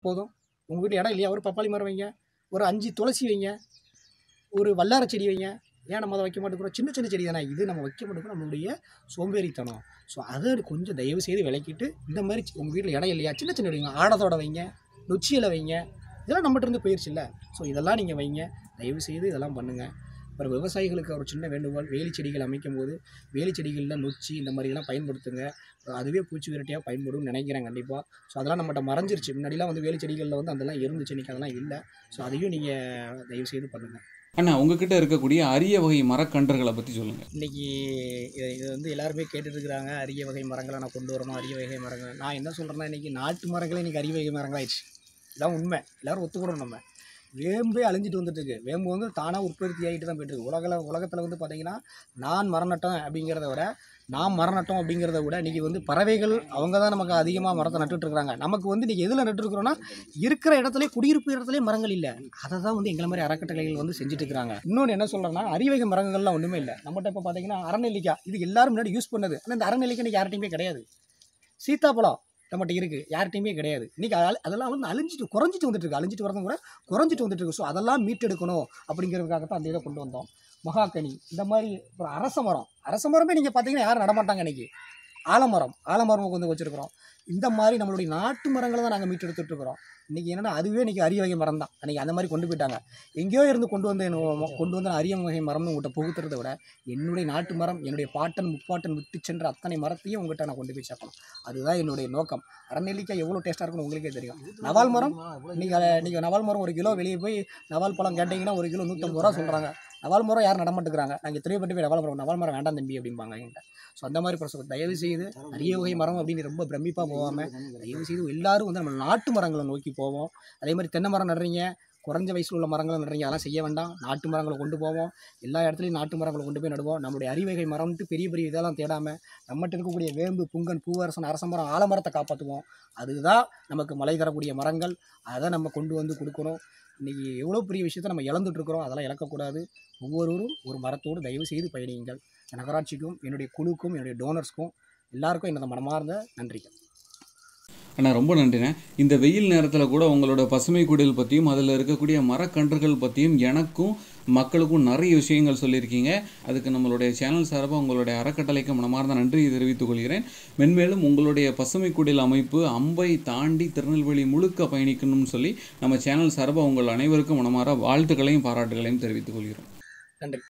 போதும் உங்கள் வீட்டில் இடம் இல்லையா ஒரு பப்பாளி மரம் வைங்க ஒரு அஞ்சு துளசி வைங்க ஒரு வல்லார செடி வைங்க ஏன் நம்ம அதை வைக்க மாட்டேங்கிறோம் சின்ன சின்ன செடி தானே இது நம்ம வைக்க மாட்டேங்கிறோம் நம்மளுடைய சோம்பேறித்தனம் ஸோ அதை கொஞ்சம் தயவு செய்து விளக்கிட்டு இந்த மாதிரி உங்கள் வீட்டில் இடம் இல்லையா சின்ன சின்ன வைங்க ஆடத்தோட வைங்க நொச்சியில் வைங்க இதெல்லாம் நம்மகிட்ட இருந்து போயிடுச்சு இல்லை ஸோ இதெல்லாம் நீங்கள் வைங்க தயவு செய்து இதெல்லாம் பண்ணுங்கள் அப்புறம் விவசாயிகளுக்கு ஒரு சின்ன வேண்டுகோள் வேலி செடிகள் அமைக்கும் போது வேலி செடிகளில் நொச்சி இந்த மாதிரி இதெல்லாம் பயன்படுத்துங்க அதுவே பூச்சி விரட்டியாக பயன்படும்னு நினைக்கிறேன் கண்டிப்பாக ஸோ அதெல்லாம் நம்மகிட்ட மறைஞ்சிருச்சு முன்னாடிலாம் வந்து வேலி செடிகளில் வந்து அதெல்லாம் இருந்துச்சு இன்றைக்கி அதெல்லாம் இல்லை ஸோ அதையும் நீங்கள் தயவு செய்து பண்ணுங்கள் அண்ணா உங்ககிட்ட இருக்கக்கூடிய அரிய வகை மரக்கன்றுகளை பற்றி சொல்லுங்கள் இன்றைக்கி இது இது வந்து எல்லாருமே கேட்டுட்டு இருக்கிறாங்க அரிய வகை மரங்களை நான் கொண்டு வரணும் அரிய வகை மரங்கள் நான் என்ன சொல்கிறேன்னா இன்றைக்கி நாட்டு மரங்களே இன்றைக்கி அரிய வகை மரங்களாயிடுச்சு இதான் உண்மை எல்லோரும் ஒத்துக்கிறோம் நம்ம வேம்பே அழிஞ்சிட்டு வந்துட்டு இருக்கு வேம்பு வந்து தானாக உற்பத்தி ஆகிட்டு தான் போயிட்டு இருக்கு உலகில் உலகத்தில் வந்து பார்த்தீங்கன்னா நான் மரம் நட்டேன் அப்படிங்கிறத விட நாம் மரம் நட்டோம் அப்படிங்கிறத விட இன்றைக்கி வந்து பறவைகள் அவங்க தான் நமக்கு அதிகமாக மரத்தை நட்டுட்டு இருக்காங்க நமக்கு வந்து இன்றைக்கி எதில் நட்டுருக்குறோன்னா இருக்கிற இடத்துல குடியிருப்பு இடத்துல மரங்கள் இல்லை அதை தான் வந்து எங்களை மாதிரி அறக்கட்டளைகள் வந்து செஞ்சுட்டு இருக்கிறாங்க இன்னொன்று என்ன சொல்கிறேன்னா அறிவகை மரங்கள்லாம் ஒன்றுமே இல்லை நம்மகிட்ட இப்போ பார்த்தீங்கன்னா அறநெல்லிக்காய் இது எல்லாரும் முன்னாடி யூஸ் பண்ணது ஆனால் இந்த அறநெல்லிக்காய் இன்னைக்கு யார்ட்டையுமே கிடையாது சீத்தாப்பழம் நம்மகிட்ட இருக்குது யார்ட்டையுமே கிடையாது இன்றைக்கி அதெல்லாம் வந்து அழிஞ்சிட்டு குறைஞ்சிட்டு வந்துட்டு இருக்கு அழிஞ்சிட்டு வரதும் கூட குறைஞ்சிட்டு வந்துட்டு இருக்கு ஸோ அதெல்லாம் மீட்டெடுக்கணும் அப்படிங்கிறதுக்காக தான் அந்த இதை கொண்டு வந்தோம் மகாக்கனி இந்த மாதிரி அப்புறம் அரச மரம் அரச மரமே நீங்கள் பார்த்தீங்கன்னா யாரும் நடமாட்டாங்க இன்னைக்கு ஆலமரம் ஆலமரம் கொண்டு வச்சுருக்கிறோம் இந்த மாதிரி நம்மளுடைய நாட்டு மரங்களை தான் நாங்கள் மீட்டெடுத்துட்டு இருக்கிறோம் இன்றைக்கி என்னென்னா அதுவே இன்றைக்கி அரிய வகை மரம் தான் அன்றைக்கி அந்த மாதிரி கொண்டு போயிட்டாங்க எங்கேயோ இருந்து கொண்டு வந்து என்ன- கொண்டு வந்து நான் அரிய வகை மரம்னு உங்கள்கிட்ட புகுத்துறதை விட என்னுடைய நாட்டு மரம் என்னுடைய பாட்டன் முப்பாட்டன் விட்டு சென்ற அத்தனை மரத்தையும் உங்கள்கிட்ட நான் கொண்டு போய் சேர்க்கணும் அதுதான் என்னுடைய நோக்கம் அறநெல்லிக்காய் எவ்வளோ டேஸ்ட்டாக இருக்குன்னு உங்களுக்கே தெரியும் நவால் மரம் நீங்கள் நீங்கள் நவால் மரம் ஒரு கிலோ வெளியே போய் நவால் பழம் கேட்டிங்கன்னா ஒரு கிலோ நூற்றம்பது ரூபா சொல்கிறாங்க நவால் மரம் யாரும் நடமாட்டுக்கிறாங்க நாங்கள் தெரியப்பட்டு போய் நவால் மரம் நவால் மரம் வேண்டாம் தம்பி அப்படிம்பாங்க என்கிட்ட ஸோ அந்த மாதிரி பிரச்சனை தயவு செய்து அரிய வகை மரம் அப்படின்னு ரொம்ப பிரமிப்பாக போகாமல் தயவு செய்து எல்லாரும் வந்து நம்ம நாட்டு மரங்களை நோக்கி போவோம் அதே மாதிரி தென்னை மரம் நடுறீங்க குறைஞ்ச வயசில் உள்ள மரங்களை நடுறீங்க அதெல்லாம் செய்ய வேண்டாம் நாட்டு மரங்களை கொண்டு போவோம் எல்லா இடத்துலையும் நாட்டு மரங்களை கொண்டு போய் நடுவோம் நம்மளுடைய அறிவகை மரம்ட்டு பெரிய பெரிய இதெல்லாம் தேடாமல் நம்மகிட்ட இருக்கக்கூடிய வேம்பு புங்கன் பூவரசன் அரச மரம் ஆலமரத்தை காப்பாற்றுவோம் அதுதான் நமக்கு மழை தரக்கூடிய மரங்கள் அதை நம்ம கொண்டு வந்து கொடுக்கணும் இன்றைக்கி எவ்வளோ பெரிய விஷயத்தை நம்ம இழந்துட்டு இருக்கிறோம் அதெல்லாம் இழக்கக்கூடாது ஒவ்வொருவரும் ஒரு மரத்தோடு தயவு செய்து பயணியுங்கள் நகராட்சிக்கும் என்னுடைய குழுக்கும் என்னுடைய டோனர்ஸ்க்கும் எல்லாருக்கும் எனது மனமார்ந்த நன்றிகள் அண்ணா ரொம்ப நன்றிண்ணே இந்த வெயில் நேரத்தில் கூட உங்களோட பசுமை குடில் பற்றியும் அதில் இருக்கக்கூடிய மரக்கன்றுகள் பற்றியும் எனக்கும் மக்களுக்கும் நிறைய விஷயங்கள் சொல்லியிருக்கீங்க அதுக்கு நம்மளுடைய சேனல் சார்பாக உங்களுடைய அறக்கட்டளைக்கு மனமார்ந்த நன்றியை தெரிவித்துக் கொள்கிறேன் மென்மேலும் உங்களுடைய பசுமை குடில் அமைப்பு அம்பை தாண்டி திருநெல்வேலி முழுக்க பயணிக்கணும்னு சொல்லி நம்ம சேனல் சார்பாக உங்கள் அனைவருக்கும் மனமார வாழ்த்துக்களையும் பாராட்டுகளையும் தெரிவித்துக் கொள்கிறோம் நன்றி